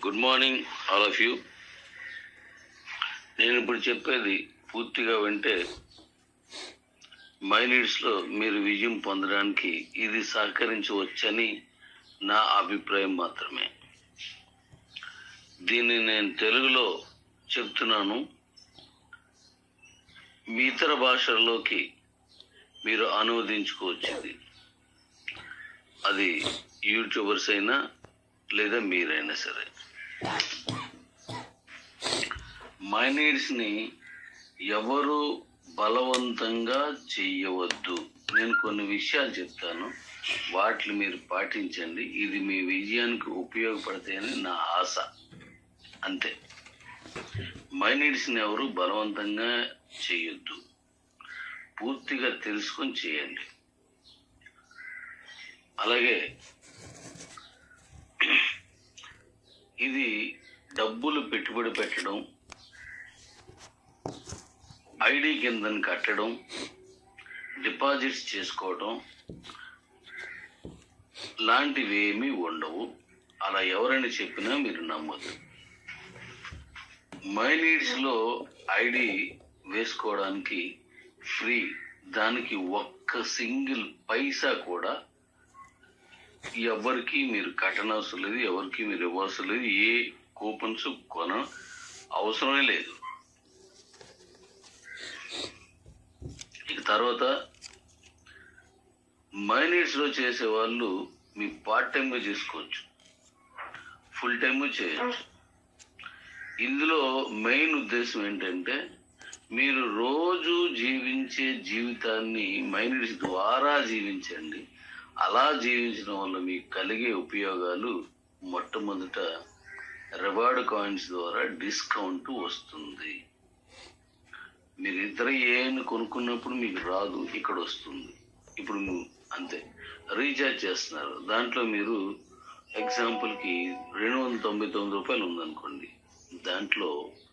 Good morning all of you నేను ఇప్పుడు చెప్పేది పూర్తిగా వింటే మైనీడ్స్లో మీరు విజయం పొందడానికి ఇది సహకరించవచ్చని నా అభిప్రాయం మాత్రమే దీన్ని నేను తెలుగులో చెప్తున్నాను మీ ఇతర భాషల్లోకి మీరు అనువదించుకోవచ్చు ఇది అది యూట్యూబర్స్ అయినా లేదా మీరైనా సరే మైనీడ్స్ ని ఎవరు బలవంతంగా చెయ్యవద్దు నేను కొన్ని విషయాలు చెప్తాను వాటిని మీరు పాటించండి ఇది మీ విజయానికి ఉపయోగపడతాయని నా ఆశ అంతే మైనీడ్స్ ని ఎవరు బలవంతంగా చేయొద్దు పూర్తిగా తెలుసుకొని చేయండి అలాగే ఇది డబ్బులు పెట్టుబడి పెట్టడం ఐడి కిందని కట్టడం డిపాజిట్స్ చేసుకోవడం లాంటివి ఏమీ ఉండవు అలా ఎవరైనా చెప్పినా మీరు నమ్మొద్దు మై నీడ్స్ లో ఐడి వేసుకోవడానికి ఫ్రీ దానికి ఒక్క సింగిల్ పైసా కూడా ఎవరికి మీరు కట్టనవసరం లేదు ఎవరికి మీరు ఇవ్వవసరం లేదు ఏ కూపన్స్ కొన అవసరమే లేదు ఇక తర్వాత మైనీడ్స్ లో చేసే వాళ్ళు మీ పార్ట్ టైం గా చేసుకోవచ్చు ఫుల్ టైమ్ చేయొచ్చు ఇందులో మెయిన్ ఉద్దేశం ఏంటంటే మీరు రోజు జీవించే జీవితాన్ని మైనీడ్స్ ద్వారా జీవించండి అలా జీవించడం వల్ల మీకు కలిగే ఉపయోగాలు మొట్టమొదట రివార్డ్ కాయిన్స్ ద్వారా డిస్కౌంట్ వస్తుంది మీరు ఇతర ఏని కొనుక్కున్నప్పుడు మీకు రాదు ఇక్కడ వస్తుంది ఇప్పుడు ను- అంతే రీఛార్జ్ చేస్తున్నారు దాంట్లో మీరు ఎగ్జాంపుల్ కి రెండు వందల తొంభై తొమ్మిది రూపాయలు ఉందనుకోండి దాంట్లో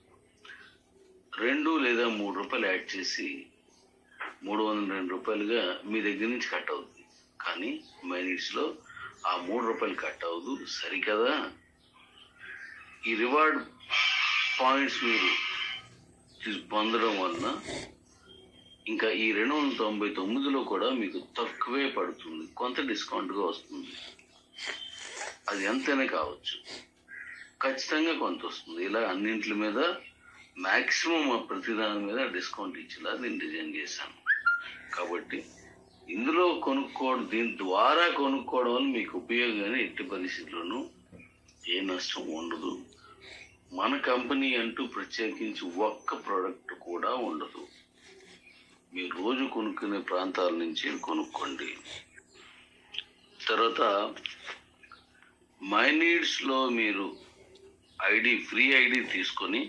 రెండు లేదా మూడు రూపాయలు యాడ్ చేసి మూడు వందల రెండు రూపాయలుగా మీ దగ్గర నుంచి కట్ అవుతుంది కానీ మైనిట్స్ లో ఆ మూడు రూపాయలు కట్ అవ్వదు సరికదా ఈ రివార్డ్ పాయింట్స్ మీరు తీసు- పొందడం వలన ఇంకా ఈ రెండు వందల తొంభై తొమ్మిదిలో కూడా మీకు తక్కువే పడుతుంది కొంత డిస్కౌంట్ గా వస్తుంది అది ఎంతైనా కావచ్చు ఖచ్చితంగా కొంత వస్తుంది ఇలా అన్నింటి మీద మాక్సిమం ప్రతి దాని మీద డిస్కౌంట్ ఇచ్చేలా నేను డిజైన్ చేశాను కాబట్టి ఇందులో కొనుక్కోవడం దీని ద్వారా కొనుక్కోవడం వల్ల మీకు ఉపయోగం ఎట్టి పరిస్థితుల్లోనూ ఏ నష్టం ఉండదు మన కంపెనీ అంటూ ప్రత్యేకించి ఒక్క ప్రోడక్ట్ కూడా ఉండదు మీరు రోజు కొనుక్కునే ప్రాంతాల నుంచి కొనుక్కోండి తర్వాత మై నీడ్స్ లో మీరు ఐడి ఫ్రీ ఐడి తీసుకొని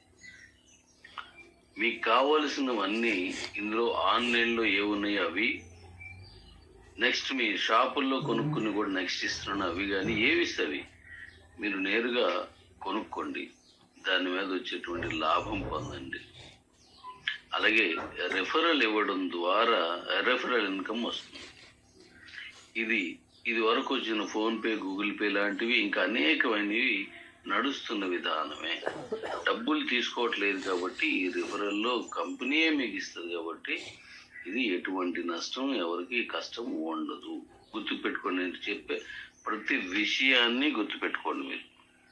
మీకు కావలసినవన్నీ ఇందులో ఆన్లైన్లో ఏ ఉన్నాయో అవి నెక్స్ట్ మీ షాపుల్లో కొనుక్కుని కూడా నెక్స్ట్ ఇస్తున్నాను అవి కానీ ఏవి ఇస్తే అవి మీరు నేరుగా కొనుక్కోండి దాని మీద వచ్చేటువంటి లాభం పొందండి అలాగే రెఫరల్ ఇవ్వడం ద్వారా రెఫరల్ ఇన్కమ్ వస్తుంది ఇది ఇది వరకు వచ్చిన ఫోన్ పే గూగుల్ పే లాంటివి ఇంకా అనేకమైనవి నడుస్తున్న విధానమే డబ్బులు తీసుకోవట్లేదు కాబట్టి ఈ రిఫరల్లో కంపెనీయే మీకు ఇస్తుంది కాబట్టి ఇది ఎటువంటి నష్టం ఎవరికి కష్టం ఉండదు గుర్తుపెట్టుకోండి నేను చెప్పే ప్రతి విషయాన్ని గుర్తుపెట్టుకోండి మీరు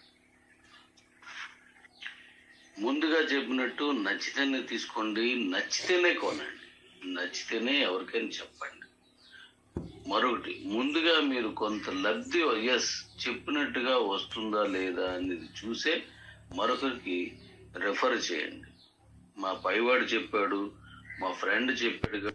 ముందుగా చెప్పినట్టు నచ్చితేనే తీసుకోండి నచ్చితేనే కొనండి నచ్చితేనే ఎవరికైనా చెప్పండి మరొకటి ముందుగా మీరు కొంత లబ్ధి ఎస్ చెప్పినట్టుగా వస్తుందా లేదా అనేది చూసే మరొకరికి రెఫర్ చేయండి మా పైవాడు చెప్పాడు మా ఫ్రెండ్ చెప్పాడు కా-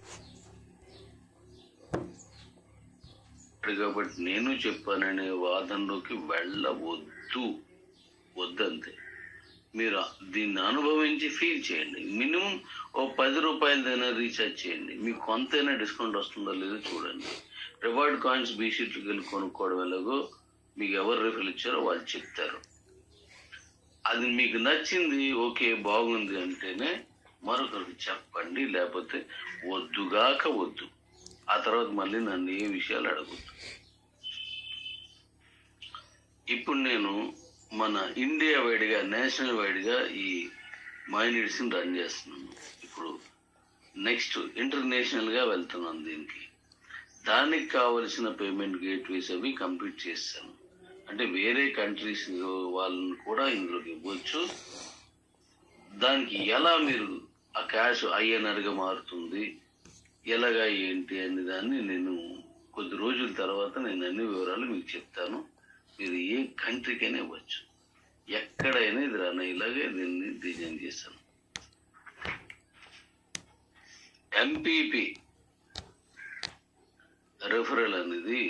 కాబట్టి నేను చెప్పాననే వాదనలోకి వెళ్ళవద్దు వద్దంతే మీరు దీన్ని అనుభవించి ఫీల్ చేయండి మినిమం ఓ పది రూపాయలదైనా రీఛార్జ్ చేయండి మీకు కొంతైనా డిస్కౌంట్ వస్తుందో లేదో చూడండి రివార్డ్ కాయిన్స్ బీ షీట్లకు వెళ్ళి కొనుక్కోవడం ఎలాగో మీకు ఎవరు రిఫర్ ఇచ్చారో వాళ్ళు చెప్తారు అది మీకు నచ్చింది ఓకే బాగుంది అంటేనే మరొకరికి చెప్పండి లేకపోతే వద్దుగాక వద్దు ఆ తర్వాత మళ్ళీ నన్ను ఏ విషయాలు అడగొద్దు ఇప్పుడు నేను మన ఇండియా వైడ్గా నేషనల్ వైడ్గా ఈ మైనిట్స్ రన్ చేస్తున్నాము ఇప్పుడు నెక్స్ట్ ఇంటర్నేషనల్ గా వెళ్తున్నాను దీనికి దానికి కావలసిన పేమెంట్ గేట్వేస్ అవి కంప్లీట్ చేస్తాను అంటే వేరే కంట్రీస్ వాళ్ళని కూడా ఇందులోకి ఇవ్వచ్చు దానికి ఎలా మీరు ఆ క్యాష్ ఐఎన్ఆర్ గా మారుతుంది ఎలాగా ఏంటి అనే దాన్ని నేను కొద్ది రోజుల తర్వాత నేను అన్ని వివరాలు మీకు చెప్తాను మీరు ఏ కంట్రీకైనా ఇవ్వచ్చు ఎక్కడైనా ఇది రన్ అయ్యేలాగే దీన్ని డిజైన్ చేశాను ఎంపీపీ రెఫరల్ అనేది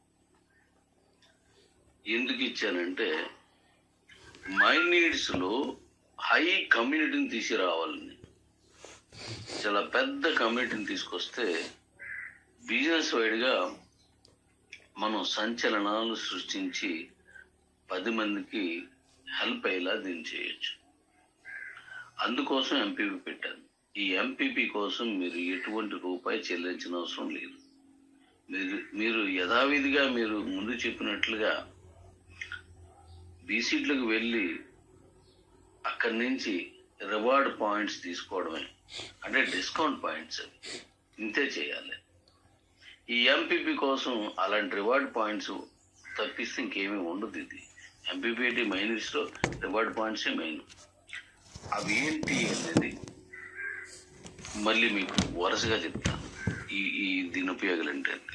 ఎందుకు ఇచ్చానంటే మై నీడ్స్ లో హై కమ్యూనిటీని తీసుకురావాలని చాలా పెద్ద కమ్యూనిటీని తీసుకొస్తే బిజినెస్ వైడ్గా మనం సంచలనాలు సృష్టించి పది మందికి హెల్ప్ అయ్యేలా దీన్ని చేయొచ్చు అందుకోసం ఎంపీపీ పెట్టాను ఈ ఎంపీపీ కోసం మీరు ఎటువంటి రూపాయి చెల్లించిన అవసరం లేదు మీరు మీరు యథావిధిగా మీరు ముందు చెప్పినట్లుగా బీసీట్లకు వెళ్ళి అక్కడి నుంచి రివార్డ్ పాయింట్స్ తీసుకోవడమే అంటే డిస్కౌంట్ పాయింట్స్ అవి ఇంతే చేయాలి ఈ ఎంపీపీ కోసం అలాంటి రివార్డ్ పాయింట్స్ తప్పిస్తే ఇంకేమీ ఉండదు ఇది ఎంపీపీటీ మైనస్ లో రివార్డ్ పాయింట్స్ మెయిన్ అవి ఏంటి అనేది మళ్ళీ మీకు వరుసగా చెప్తాను ఈ ఈ దీని ఉపయోగాలు ఏంటంటే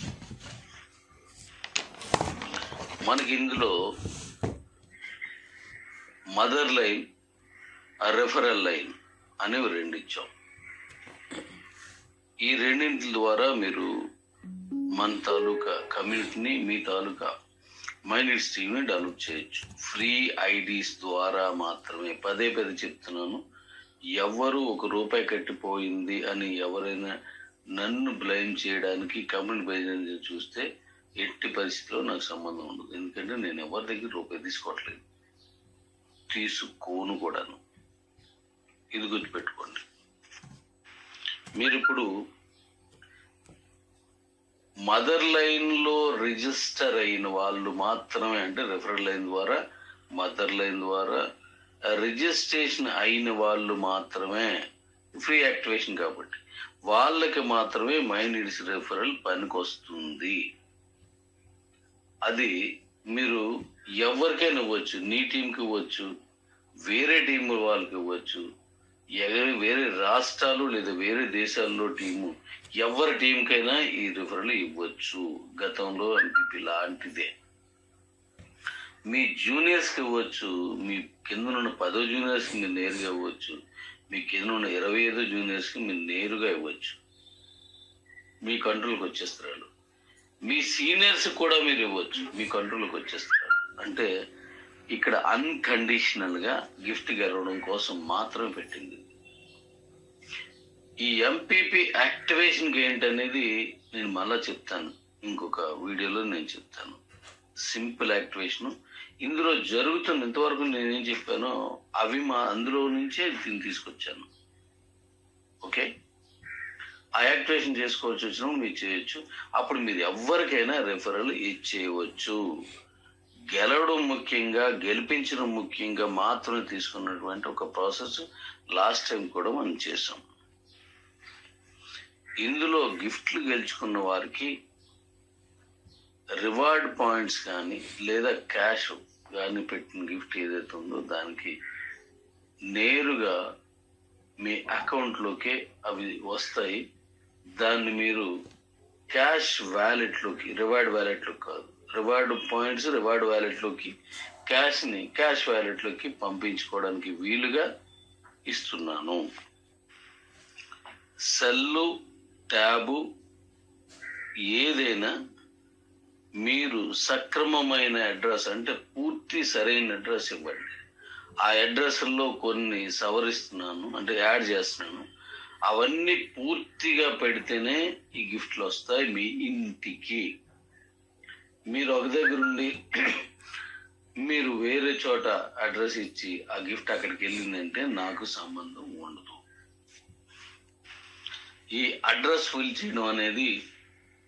మనకి ఇందులో మదర్ లైన్ రెఫరల్ లైన్ అనేవి రెండు ఇచ్చాం ఈ రెండింటి ద్వారా మీరు మన తాలూకా కమ్యూనిటీని మీ తాలూకా మైనస్ టీమ్ని డెవలప్ చేయొచ్చు ఫ్రీ ఐడీస్ ద్వారా మాత్రమే పదే పదే చెప్తున్నాను ఎవరు ఒక రూపాయి కట్టిపోయింది అని ఎవరైనా నన్ను బ్లైమ్ చేయడానికి కమ్యూనిటీ బయట చూస్తే ఎట్టి పరిస్థితిలో నాకు సంబంధం ఉండదు ఎందుకంటే నేను ఎవరి దగ్గర రూపాయి తీసుకోవట్లేదు తీసుకోను కూడాను ఇది గుర్తుపెట్టుకోండి మీరు ఇప్పుడు మదర్ లైన్ లో రిజిస్టర్ అయిన వాళ్ళు మాత్రమే అంటే రెఫరల్ లైన్ ద్వారా మదర్ లైన్ ద్వారా రిజిస్ట్రేషన్ అయిన వాళ్ళు మాత్రమే ఫ్రీ యాక్టివేషన్ కాబట్టి వాళ్ళకి మాత్రమే మైండ్ రెఫరల్ పనికొస్తుంది అది మీరు ఎవరికైనా ఇవ్వచ్చు నీ టీంకి ఇవ్వచ్చు వేరే టీం వాళ్ళకి ఇవ్వచ్చు ఎవరి వేరే రాష్ట్రాలు లేదా వేరే దేశాల్లో టీము ఎవరి టీంకైనా ఈ రిఫరల్ ఇవ్వచ్చు గతంలో ఎంపీపీ లాంటిదే మీ జూనియర్స్ కి ఇవ్వచ్చు మీ కింద ఉన్న పదో జూనియర్స్ కి మీరు నేరుగా ఇవ్వచ్చు మీ కింద ఉన్న ఇరవై ఐదో జూనియర్స్ కి మీరు నేరుగా ఇవ్వచ్చు మీ కంట్రోల్కి వచ్చేస్తారు వాళ్ళు. మీ సీనియర్స్ కూడా మీరు ఇవ్వచ్చు మీ కంట్రోల్కి వచ్చేస్తారు అంటే ఇక్కడ అన్కండిషనల్ గా గిఫ్ట్ గెలవడం కోసం మాత్రమే పెట్టింది ఈ ఎంపీపీ యాక్టివేషన్ ఏంటనేది నేను మళ్ళా చెప్తాను ఇంకొక వీడియోలో నేను చెప్తాను సింపుల్ యాక్టివేషన్ ఇందులో జరుగుతున్న ఇంతవరకు నేనేం చెప్పానో అవి మా అందులో నుంచే దీన్ని తీసుకొచ్చాను ఓకే ఆ యాక్టివేషన్ చేసుకోవచ్చు వచ్చినప్పుడు మీరు చేయొచ్చు అప్పుడు మీరు ఎవరికైనా రెఫరల్ ఇచ్చేయవచ్చు గెలవడం ముఖ్యంగా గెలిపించడం ముఖ్యంగా మాత్రమే తీసుకున్నటువంటి ఒక ప్రాసెస్ లాస్ట్ టైం కూడా మనం చేసాం ఇందులో గిఫ్ట్లు గెలుచుకున్న వారికి రివార్డ్ పాయింట్స్ కానీ లేదా క్యాష్ కానీ పెట్టిన గిఫ్ట్ ఏదైతే ఉందో దానికి నేరుగా మీ అకౌంట్లోకే అవి వస్తాయి దాన్ని మీరు క్యాష్ వ్యాలెట్లోకి రివార్డ్ వ్యాలెట్లోకి కాదు రివార్డ్ పాయింట్స్ రివార్డ్ వ్యాలెట్లోకి క్యాష్ని క్యాష్ వ్యాలెట్లోకి పంపించుకోవడానికి వీలుగా ఇస్తున్నాను సెల్లు ట్యాబు ఏదైనా మీరు సక్రమమైన అడ్రస్ అంటే పూర్తి సరైన అడ్రస్ ఇవ్వండి ఆ అడ్రస్లో కొన్ని సవరిస్తున్నాను అంటే యాడ్ చేస్తున్నాను అవన్నీ పూర్తిగా పెడితేనే ఈ గిఫ్ట్లు వస్తాయి మీ ఇంటికి మీరు ఒక దగ్గర ఉండి మీరు వేరే చోట అడ్రస్ ఇచ్చి ఆ గిఫ్ట్ అక్కడికి వెళ్ళిందంటే నాకు సంబంధం ఉండదు ఈ అడ్రస్ ఫిల్ చేయడం అనేది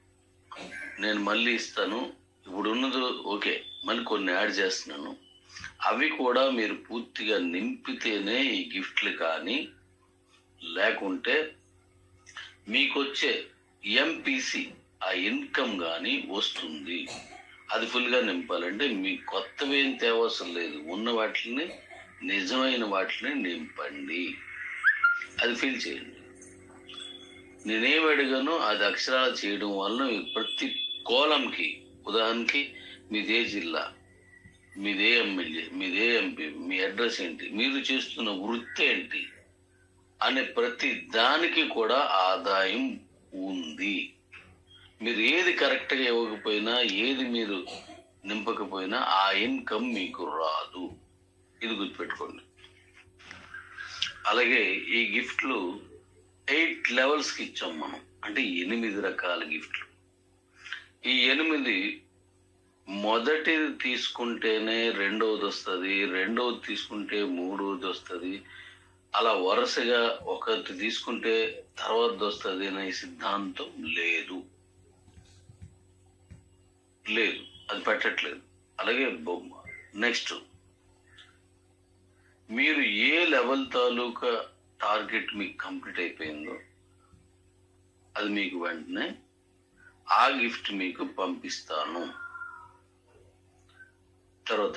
నేను మళ్ళీ ఇస్తాను ఇప్పుడు ఉన్నది ఓకే మళ్ళీ కొన్ని యాడ్ చేస్తున్నాను అవి కూడా మీరు పూర్తిగా నింపితేనే ఈ గిఫ్ట్లు కానీ లేకుంటే మీకు వచ్చే ఎంపీసీ ఆ ఇన్కమ్ కానీ వస్తుంది అది ఫుల్గా నింపాలంటే మీ కొత్తవి ఏం తేవసరం లేదు ఉన్న వాటిని నిజమైన వాటిని నింపండి అది ఫీల్ చేయండి నేనేం అడిగానో అది అక్షరాలు చేయడం వలన ప్రతి కోలంకి ఉదాహరణకి మీదే జిల్లా మీదే ఎమ్మెల్యే మీదే ఎంపీ మీ అడ్రస్ ఏంటి మీరు చేస్తున్న వృత్తి ఏంటి అనే ప్రతి దానికి కూడా ఆదాయం ఉంది మీరు ఏది కరెక్ట్గా ఇవ్వకపోయినా ఏది మీరు నింపకపోయినా ఆ ఇన్కమ్ మీకు రాదు ఇది గుర్తుపెట్టుకోండి అలాగే ఈ గిఫ్ట్లు ఎయిట్ లెవెల్స్కి ఇచ్చాం మనం అంటే ఎనిమిది రకాల గిఫ్ట్లు ఈ ఎనిమిది మొదటిది తీసుకుంటేనే రెండవది వస్తుంది రెండవది తీసుకుంటే మూడవది వస్తుంది అలా వరుసగా ఒకటి తీసుకుంటే తర్వాత వస్తుంది అనే సిద్ధాంతం లేదు లేదు అది పెట్టట్లేదు అలాగే బొమ్మ నెక్స్ట్ మీరు ఏ లెవెల్ తాలూకా టార్గెట్ మీకు కంప్లీట్ అయిపోయిందో అది మీకు వెంటనే ఆ గిఫ్ట్ మీకు పంపిస్తాను తర్వాత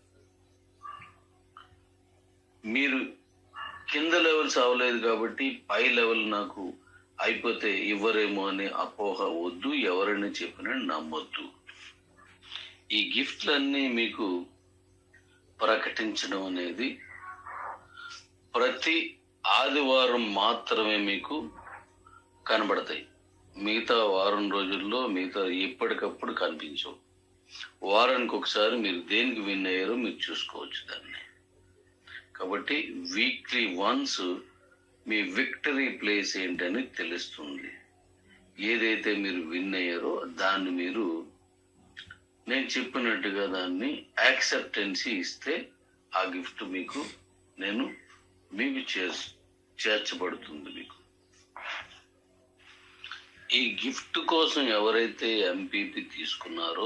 మీరు కింద లెవెల్స్ అవ్వలేదు కాబట్టి పై లెవెల్ నాకు అయిపోతే ఇవ్వరేమో అనే అపోహ వద్దు ఎవరైనా చెప్పినా నమ్మొద్దు ఈ గిఫ్ట్లన్నీ మీకు ప్రకటించడం అనేది ప్రతి ఆదివారం మాత్రమే మీకు కనబడతాయి మిగతా వారం రోజుల్లో మిగతా ఎప్పటికప్పుడు కనిపించవు వారానికి ఒకసారి మీరు దేనికి విన్ అయ్యారో మీరు చూసుకోవచ్చు దాన్ని కాబట్టి వీక్లీ వన్స్ మీ విక్టరీ ప్లేస్ ఏంటని తెలుస్తుంది ఏదైతే మీరు విన్ అయ్యారో దాన్ని మీరు నేను చెప్పినట్టుగా దాన్ని యాక్సెప్టెన్సీ ఇస్తే ఆ గిఫ్ట్ మీకు నేను మీకు చేర్ చేర్చబడుతుంది మీకు ఈ గిఫ్ట్ కోసం ఎవరైతే ఎంపీపీ తీసుకున్నారో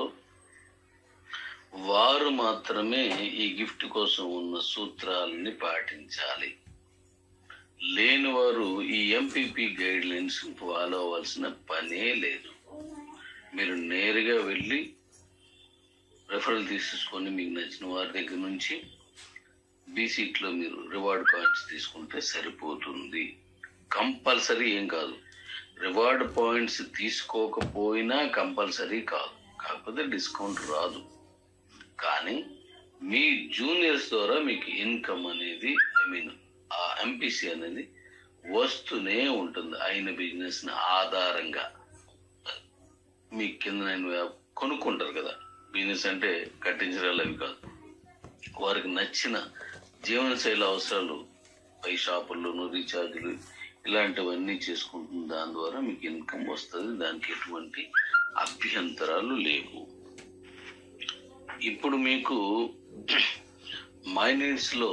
వారు మాత్రమే ఈ గిఫ్ట్ కోసం ఉన్న సూత్రాలని పాటించాలి లేని వారు ఈ ఎంపీపీ గైడ్ లైన్స్ ఫాలో అవ్వాల్సిన పనే లేదు మీరు నేరుగా వెళ్ళి రెఫరల్ తీసేసుకొని మీకు నచ్చిన వారి దగ్గర నుంచి బీసీట్లో మీరు రివార్డ్ పాయింట్స్ తీసుకుంటే సరిపోతుంది కంపల్సరీ ఏం కాదు రివార్డ్ పాయింట్స్ తీసుకోకపోయినా కంపల్సరీ కాదు కాకపోతే డిస్కౌంట్ రాదు కానీ మీ జూనియర్స్ ద్వారా మీకు ఇన్కమ్ అనేది ఐ మీన్ ఆ ఎంపీసీ అనేది వస్తూనే ఉంటుంది అయిన బిజినెస్ ఆధారంగా మీ కింద నేను కొనుక్కుంటారు కదా బిజినెస్ అంటే కట్టించడాలు అవి కాదు వారికి నచ్చిన జీవనశైలి అవసరాలు పై షాపుల్లోనూ రీఛార్జ్లు ఇలాంటివన్నీ చేసుకుంటుంది దాని ద్వారా మీకు ఇన్కమ్ వస్తుంది దానికి ఎటువంటి అభ్యంతరాలు లేవు ఇప్పుడు మీకు మైనీడ్స్ లో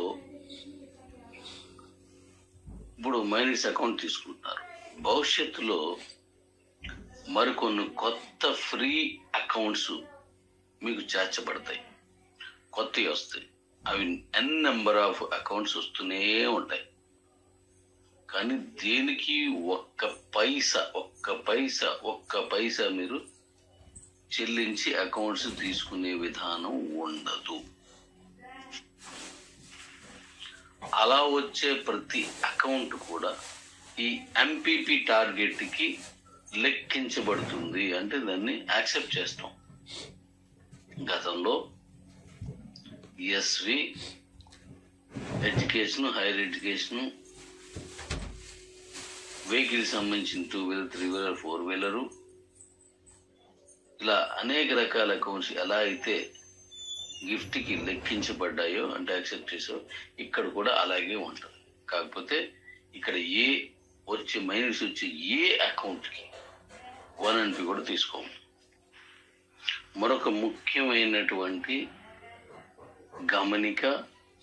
ఇప్పుడు మైనీడ్స్ అకౌంట్ తీసుకుంటున్నారు భవిష్యత్తులో మరికొన్ని కొత్త ఫ్రీ అకౌంట్స్ మీకు చేర్చబడతాయి కొత్తవి వస్తాయి అవి ఎన్ నెంబర్ ఆఫ్ అకౌంట్స్ వస్తూనే ఉంటాయి కానీ దేనికి ఒక్క పైసా ఒక్క పైసా ఒక్క పైసా మీరు చెల్లించి అకౌంట్స్ తీసుకునే విధానం ఉండదు అలా వచ్చే ప్రతి అకౌంట్ కూడా ఈ ఎంపీపీ టార్గెట్కి లెక్కించబడుతుంది అంటే దాన్ని యాక్సెప్ట్ చేస్తాం గతంలో SV education higher education vehicle సంబంధించిన two wheeler three wheeler four wheeler ఇలా అనేక రకాల అకౌంట్స్ ఎలా అయితే గిఫ్ట్కి లెక్కించబడ్డాయో అంటే యాక్సెప్ట్ చేసో ఇక్కడ కూడా అలాగే ఉంటుంది కాకపోతే ఇక్కడ ఏ వచ్చే మైనస్ వచ్చే ఏ అకౌంట్కి వన్ ఎన్పి కూడా తీసుకోము మరొక ముఖ్యమైనటువంటి గమనిక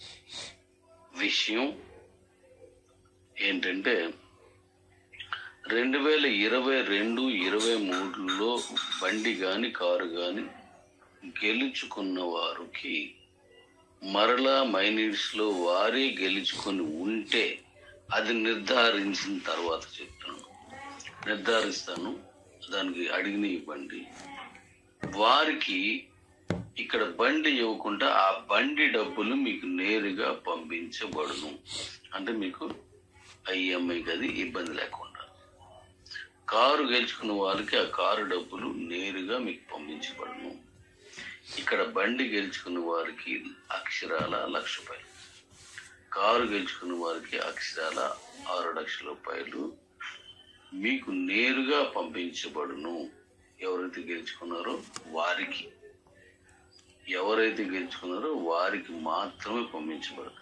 విషయం ఏంటంటే రెండు వేల ఇరవై రెండు ఇరవై మూడులో బండి కానీ కారు కానీ గెలుచుకున్న వారికి మరలా మైనీడ్స్ లో వారే గెలుచుకొని ఉంటే అది నిర్ధారించిన తర్వాత చెప్తున్నాను నిర్ధారిస్తాను దానికి అడిగిన ఇవ్వండి వారికి ఇక్కడ బండి ఇవ్వకుండా ఆ బండి డబ్బులు మీకు నేరుగా పంపించబడును అంటే మీకు ఐఎంఐకి అది ఇబ్బంది లేకుండా కారు గెలుచుకున్న వాళ్ళకి ఆ కారు డబ్బులు నేరుగా మీకు పంపించబడును ఇక్కడ బండి గెలుచుకున్న వారికి అక్షరాల లక్ష రూపాయలు కారు గెలుచుకున్న వారికి అక్షరాల ఆరు లక్షల రూపాయలు మీకు నేరుగా పంపించబడును ఎవరైతే గెలుచుకున్నారో వారికి ఎవరైతే గెలుచుకున్నారో వారికి మాత్రమే పంపించబడుతుంది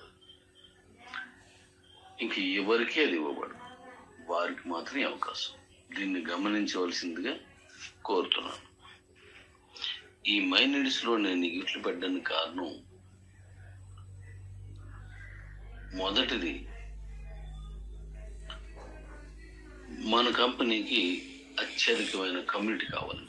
ఇంక ఎవరికి అది ఇవ్వబడదు వారికి మాత్రమే అవకాశం దీన్ని గమనించవలసిందిగా కోరుతున్నాను ఈ మైనడిస్ లో నేను ఈ గిఫ్ట్లు పెట్టడానికి కారణం మొదటిది మన కంపెనీకి అత్యధికమైన కమ్యూనిటీ కావాలి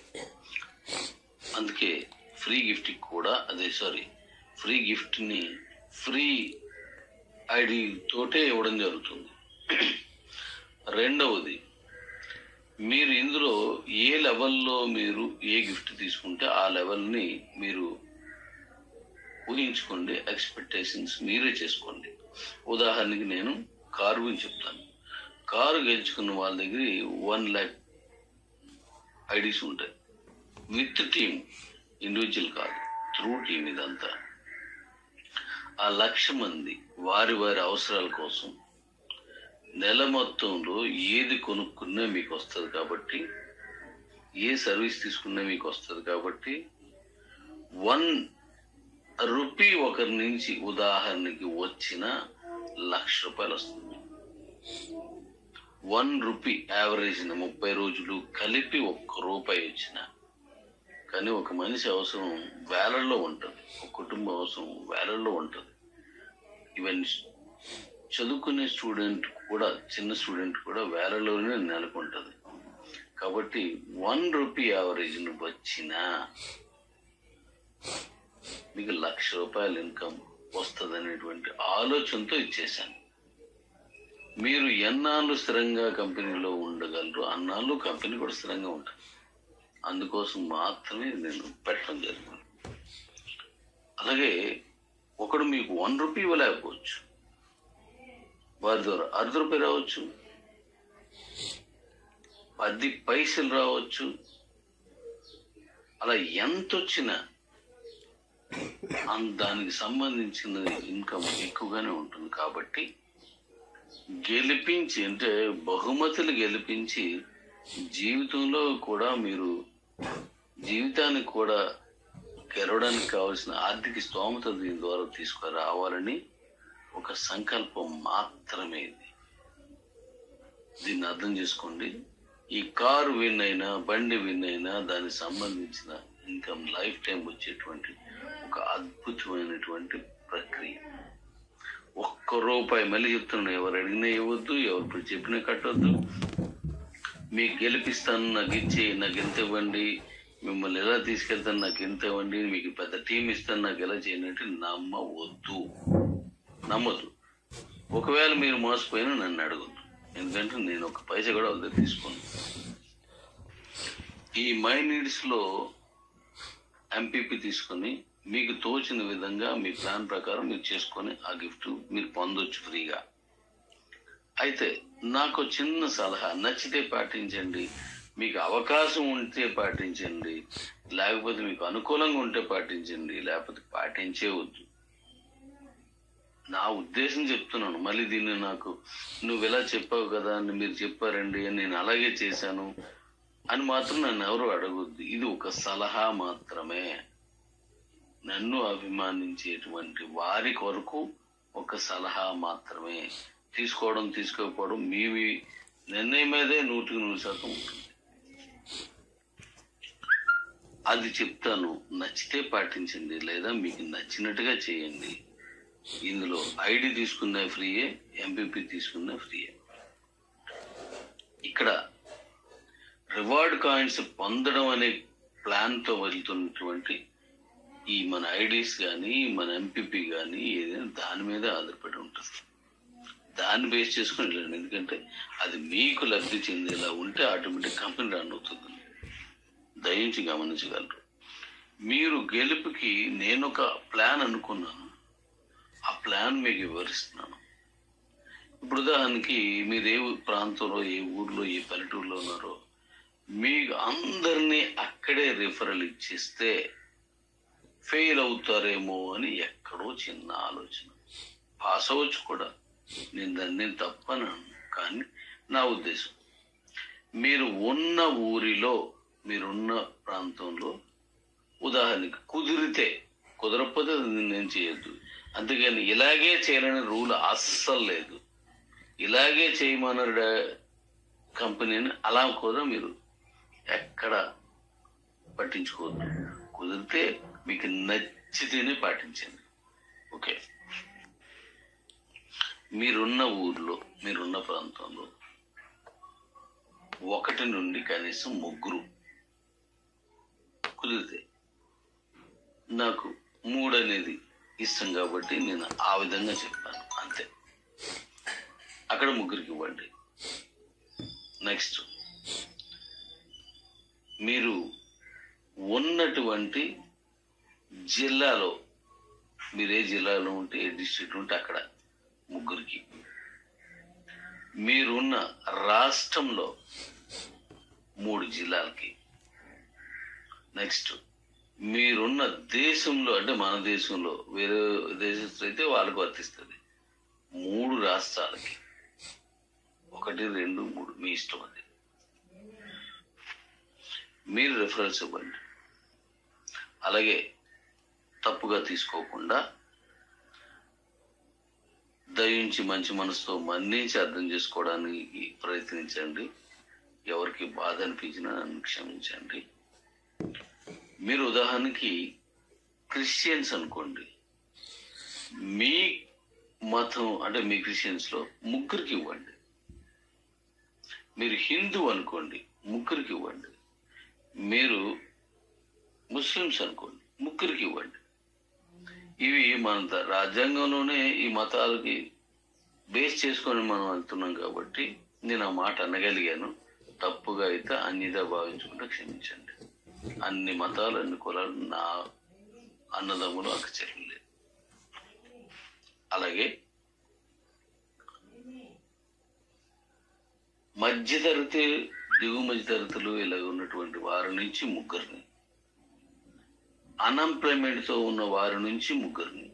అందుకే ఫ్రీ గిఫ్ట్ కూడా అదే సారీ ఫ్రీ గిఫ్ట్ ని ఫ్రీ ఐడి తోటే ఇవ్వడం జరుగుతుంది రెండవది మీరు ఇందులో ఏ లెవెల్లో మీరు ఏ గిఫ్ట్ తీసుకుంటే ఆ లెవెల్ని మీరు ఊహించుకోండి ఎక్స్పెక్టేషన్స్ మీరే చేసుకోండి ఉదాహరణకి నేను కారు గురించి చెప్తాను కారు గెలుచుకున్న వాళ్ళ దగ్గర వన్ ల్యాక్ ఐడీస్ ఉంటాయి విత్ టీమ్ ఇండివిజువల్ కాదు త్రూ టీమ్ ఇదంతా ఆ లక్ష మంది వారి వారి అవసరాల కోసం నెల మొత్తంలో ఏది కొనుక్కున్నా మీకు వస్తుంది కాబట్టి ఏ సర్వీస్ తీసుకున్నా మీకు వస్తుంది కాబట్టి వన్ రూపీ ఒకరి నుంచి ఉదాహరణకి వచ్చిన లక్ష రూపాయలు వస్తుంది వన్ రూపీ యావరేజ్ ముప్పై రోజులు కలిపి ఒక్క రూపాయి వచ్చిన కానీ ఒక మనిషి అవసరం వేలల్లో ఉంటుంది ఒక కుటుంబ అవసరం వేలల్లో ఉంటుంది ఈవెన్ చదువుకునే స్టూడెంట్ కూడా చిన్న స్టూడెంట్ కూడా వేలలోనే నెలకొంటుంది కాబట్టి వన్ రూపీ యావరేజ్ వచ్చినా మీకు లక్ష రూపాయల ఇన్కమ్ వస్తుంది అనేటువంటి ఆలోచనతో ఇచ్చేసాను మీరు ఎన్నాళ్ళు స్థిరంగా కంపెనీలో ఉండగలరు అన్నాళ్ళు కంపెనీ కూడా స్థిరంగా ఉంటుంది అందుకోసం మాత్రమే నేను పెట్టడం జరిగింది అలాగే ఒకడు మీకు వన్ రూపీ ఇవ్వలేకపోవచ్చు వారి ద్వారా అర్ధ రూపాయి రావచ్చు పది పైసలు రావచ్చు అలా ఎంత వచ్చినా అన్- దానికి సంబంధించిన ఇన్కమ్ ఎక్కువగానే ఉంటుంది కాబట్టి గెలిపించి అంటే బహుమతులు గెలిపించి జీవితంలో కూడా మీరు జీవితానికి కూడా గెలవడానికి కావాల్సిన ఆర్థిక స్తోమత దీని ద్వారా తీసుకురావాలని ఒక సంకల్పం మాత్రమే ఇది దీన్ని అర్థం చేసుకోండి ఈ కారు విన్ అయినా బండి విన్ అయినా దానికి సంబంధించిన ఇన్కమ్ లైఫ్ టైం వచ్చేటువంటి ఒక అద్భుతమైనటువంటి ప్రక్రియ ఒక్క రూపాయి మళ్ళీ చెప్తున్నాను ఎవరు అడిగినా ఇవ్వద్దు ఎవరు ఇప్పుడు చెప్పినా కట్టొద్దు మీకు గెలిపిస్తాను నాకు ఇచ్చి నాకు ఎంత ఇవ్వండి మిమ్మల్ని ఎలా తీసుకెళ్తాను నాకు ఎంత ఇవ్వండి మీకు పెద్ద టీం ఇస్తాను నాకు ఎలా చేయండి అంటే నమ్మవద్దు నమ్మద్దు ఒకవేళ మీరు మోసపోయినా నన్ను అడగద్దు ఎందుకంటే నేను ఒక పైసా కూడా వాళ్ళ దగ్గర తీసుకోను ఈ మై నీడ్స్ లో ఎంపీపీ తీసుకొని మీకు తోచిన విధంగా మీ ప్లాన్ ప్రకారం మీరు చేసుకొని ఆ గిఫ్ట్ మీరు పొందొచ్చు ఫ్రీగా అయితే నాకు చిన్న సలహా నచ్చితే పాటించండి మీకు అవకాశం ఉంటే పాటించండి లేకపోతే మీకు అనుకూలంగా ఉంటే పాటించండి లేకపోతే పాటించే వద్దు నా ఉద్దేశం చెప్తున్నాను మళ్ళీ దీన్ని నాకు నువ్వు ఇలా చెప్పావు కదా అని మీరు చెప్పారండి అని నేను అలాగే చేశాను అని మాత్రం నన్ను ఎవరు అడగొద్దు ఇది ఒక సలహా మాత్రమే నన్ను అభిమానించేటువంటి వారి కొరకు ఒక సలహా మాత్రమే తీసుకోవడం తీసుకోకపోవడం మీవి నిర్ణయం మీదే నూటికి నూరు శాతం ఉంటుంది అది చెప్తాను నచ్చితే పాటించండి లేదా మీకు నచ్చినట్టుగా చేయండి ఇందులో ఐడి తీసుకున్న ఫ్రీయే ఎంపీపీ తీసుకున్న ఫ్రీయే ఇక్కడ రివార్డ్ కాయిన్స్ పొందడం అనే ప్లాన్ తో వెళ్తున్నటువంటి ఈ మన ఐడీస్ కానీ మన ఎంపీపీ కానీ ఏదైనా దాని మీద ఆధారపడి ఉంటుంది దాన్ని బేస్ చేసుకుని వెళ్ళండి ఎందుకంటే అది మీకు లబ్ధి చెందేలా ఉంటే ఆటోమేటిక్ కంపెనీ రన్ అవుతుంది దయించి గమనించగలరు మీరు గెలుపుకి నేను ఒక ప్లాన్ అనుకున్నాను ఆ ప్లాన్ మీకు వివరిస్తున్నాను ఇప్పుడు ఉదాహరణకి మీరు ఏ ఊ- ప్రాంతంలో ఏ ఊర్లో ఏ పల్లెటూరులో ఉన్నారో మీకు అందరినీ అక్కడే రిఫరల్ ఇచ్చేస్తే ఫెయిల్ అవుతారేమో అని ఎక్కడో చిన్న ఆలోచన పాస్ అవ్వచ్చు కూడా నేను దాన్ని నేను తప్పను కానీ నా ఉద్దేశం మీరు ఉన్న ఊరిలో మీరున్న ప్రాంతంలో ఉదాహరణకి కుదిరితే కుదరకపోతే అది నేను చేయొద్దు అంతేగాని ఇలాగే చేయాలనే రూల్ అస్సలు లేదు ఇలాగే చేయమన్నారు డా- కంపెనీని అలా కూడా మీరు ఎక్కడ పట్టించుకోవద్దు కుదిరితే మీకు నచ్చితేనే పాటించండి ఓకే మీరున్న ఊర్లో మీరున్న ప్రాంతంలో ఒకటి నుండి కనీసం ముగ్గురు కుదిరితే నాకు మూడు అనేది ఇష్టం కాబట్టి నేను ఆ విధంగా చెప్పాను అంతే అక్కడ ముగ్గురికి ఇవ్వండి నెక్స్ట్ మీరు ఉన్నటువంటి జిల్లాలో మీరు ఏ జిల్లాలో ఉంటే ఏ డిస్ట్రిక్ట్ ఉంటే అక్కడ ముగ్గురికి మీరున్న రాష్ట్రంలో మూడు జిల్లాలకి నెక్స్ట్ మీరున్న దేశంలో అంటే మన దేశంలో వేరే దేశస్తులు అయితే వాళ్ళకు వర్తిస్తుంది మూడు రాష్ట్రాలకి ఒకటి రెండు మూడు మీ ఇష్టం అది మీరు రిఫరెన్స్ ఇవ్వండి అలాగే తప్పుగా తీసుకోకుండా దయించి మంచి మనసుతో మన్నించి అర్థం చేసుకోవడానికి ప్రయత్నించండి ఎవరికి బాధ అనిపించినా నన్ను క్షమించండి మీరు ఉదాహరణకి క్రిస్టియన్స్ అనుకోండి మీ మతం అంటే మీ క్రిస్టియన్స్ లో ముగ్గురికి ఇవ్వండి మీరు హిందూ అనుకోండి ముగ్గురికి ఇవ్వండి మీరు ముస్లిమ్స్ అనుకోండి ముగ్గురికి ఇవ్వండి ఇవి మన ద- రాజ్యాంగంలోనే ఈ మతాలకి బేస్ చేసుకొని మనం వెళ్తున్నాం కాబట్టి నేను ఆ మాట అనగలిగాను తప్పుగా అయితే అన్నిదా భావించుకుంటే క్షమించండి అన్ని మతాలు అన్ని కులాలు నా అన్నదమ్ములు అక్క చెల్లెలే అలాగే మధ్యతరగతి దిగు మధ్యతరగతులు ఇలా ఉన్నటువంటి వారి నుంచి ముగ్గురిని అన్ఎంప్లాయ్మెంట్ తో ఉన్న వారి నుంచి ముగ్గురిని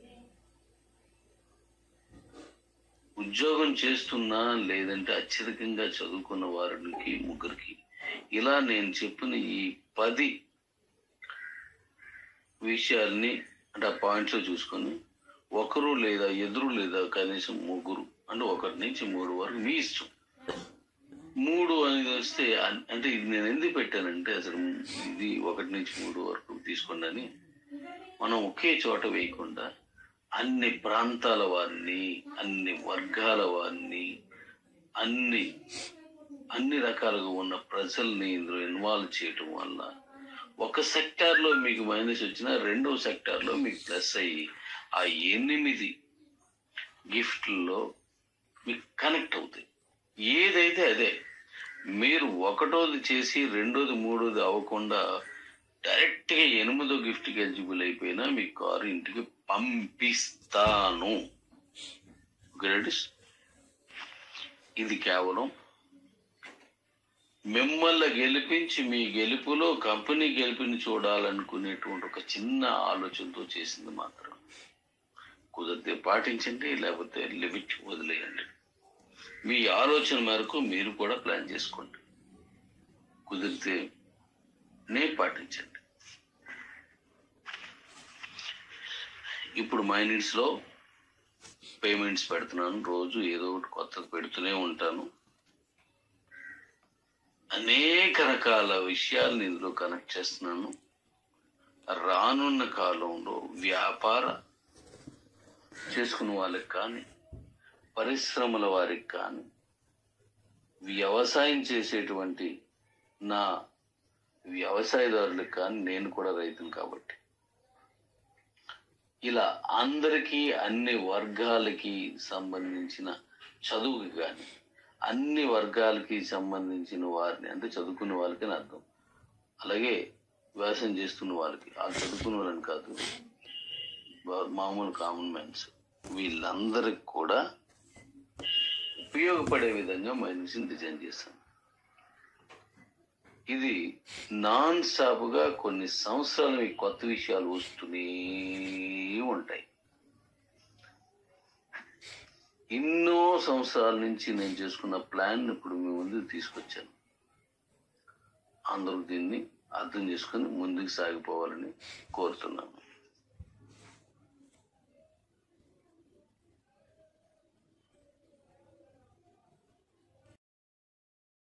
ఉద్యోగం చేస్తున్నా లేదంటే అత్యధికంగా చదువుకున్న వారికి ముగ్గురికి ఇలా నేను చెప్పిన ఈ పది విషయాల్ని అంటే ఆ పాయింట్స్ లో చూసుకొని ఒకరు లేదా ఎదురు లేదా కనీసం ముగ్గురు అంటే ఒకటి నుంచి మూడు వరకు మీ ఇష్టం మూడు అనేది వస్తే అన్- అంటే ఇది నేను ఎందుకు పెట్టానంటే అసలు ఇది ఒకటి నుంచి మూడు వరకు తీసుకోండి అని మనం ఒకే చోట వేయకుండా అన్ని ప్రాంతాల వారిని అన్ని వర్గాల వారిని అన్ని అన్ని రకాలుగా ఉన్న ప్రజల్ని ఇందులో ఇన్వాల్వ్ చేయటం వల్ల ఒక సెక్టార్ లో మీకు మైనస్ వచ్చినా రెండో సెక్టార్ లో మీకు ప్లస్ అయ్యి ఆ ఎనిమిది గిఫ్ట్లో మీకు కనెక్ట్ అవుతాయి ఏదైతే అదే మీరు ఒకటోది చేసి రెండోది మూడోది అవ్వకుండా డైరెక్ట్ గా ఎనిమిదో గిఫ్ట్ కి ఎలిజిబుల్ అయిపోయినా మీ కారు ఇంటికి పంపిస్తాను గ్రేడిస్ ఇది కేవలం మిమ్మల్ని గెలిపించి మీ గెలుపులో కంపెనీ గెలుపుని చూడాలనుకునేటువంటి ఒక చిన్న ఆలోచనతో చేసింది మాత్రం కుదిరితే పాటించండి లేకపోతే లిమిట్ వదిలేయండి మీ ఆలోచన మేరకు మీరు కూడా ప్లాన్ చేసుకోండి కుదిరితే నే పాటించండి ఇప్పుడు మైనిట్స్ లో పేమెంట్స్ పెడుతున్నాను రోజు ఏదో ఒకటి కొత్తది పెడుతూనే ఉంటాను అనేక రకాల విషయాలను ఇందులో కనెక్ట్ చేస్తున్నాను రానున్న కాలంలో వ్యాపార చేసుకున్న వాళ్ళకి కానీ పరిశ్రమల వారికి కానీ వ్యవసాయం చేసేటువంటి నా వ్యవసాయదారులకు కానీ నేను కూడా రైతును కాబట్టి ఇలా అందరికీ అన్ని వర్గాలకి సంబంధించిన చదువుకి కానీ అన్ని వర్గాలకి సంబంధించిన వారిని అంటే చదువుకున్న వాళ్ళకి అని అర్థం అలాగే వ్యవసాయం చేస్తున్న వాళ్ళకి ఆ చదువుకున్న వాళ్ళని కాదు వా- మామూలు కామన్ మ్యాన్స్ వీళ్ళందరికి కూడా ఉపయోగపడే విధంగా మైండ్స్ని డిజైన్ చేస్తాం ఇది నాన్ స్టాప్గా కొన్ని సంవత్సరాలు మీకు కొత్త విషయాలు వస్తూనే ఉంటాయి ఎన్నో సంవత్సరాల నుంచి నేను చేసుకున్న ప్లాన్ ఇప్పుడు మీ ముందుకు తీసుకొచ్చాను అందరూ దీన్ని అర్థం చేసుకొని ముందుకు సాగిపోవాలని కోరుతున్నాను